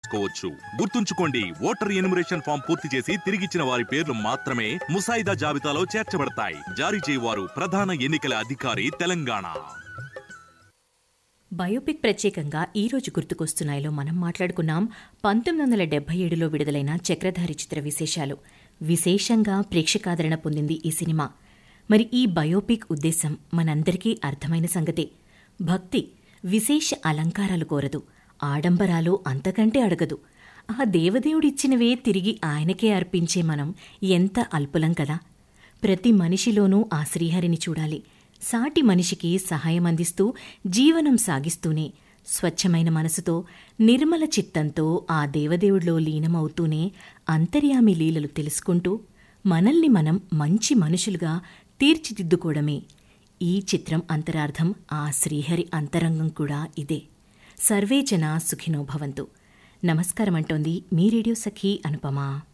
చేసుకోవచ్చు గుర్తుంచుకోండి voter enumeration form పూర్తి చేసి తిరిగిచ్చిన వారి పేర్లు మాత్రమే ముసాయిదా జాబితాలో చేర్చబడతాయి జారీ చేయవారు ప్రధాన ఎన్నికల అధికారి తెలంగాణ బయోపిక్ ప్రత్యేకంగా ఈ రోజు గుర్తుకొస్తున్నాయిలో మనం మాట్లాడుకున్నాం పంతొమ్మిది వందల డెబ్బై ఏడులో విడుదలైన చక్రధారి చిత్ర విశేషాలు విశేషంగా ప్రేక్షకాదరణ పొందింది ఈ సినిమా మరి ఈ బయోపిక్ ఉద్దేశం మనందరికీ అర్థమైన సంగతే భక్తి విశేష అలంకారాలు కోరదు ఆడంబరాలు అంతకంటే అడగదు ఆ దేవదేవుడిచ్చినవే తిరిగి ఆయనకే అర్పించే మనం ఎంత అల్పులం కదా ప్రతి మనిషిలోనూ ఆ శ్రీహరిని చూడాలి సాటి మనిషికి సహాయం అందిస్తూ జీవనం సాగిస్తూనే స్వచ్ఛమైన మనసుతో నిర్మల చిత్తంతో ఆ దేవదేవుడిలో లీనమవుతూనే అంతర్యామి లీలలు తెలుసుకుంటూ మనల్ని మనం మంచి మనుషులుగా తీర్చిదిద్దుకోవడమే ఈ చిత్రం అంతరార్థం ఆ శ్రీహరి అంతరంగం కూడా ఇదే సర్వే జన సుఖినో భవంతు నమస్కారం అంటోంది మీ రేడియో సఖీ అనుపమా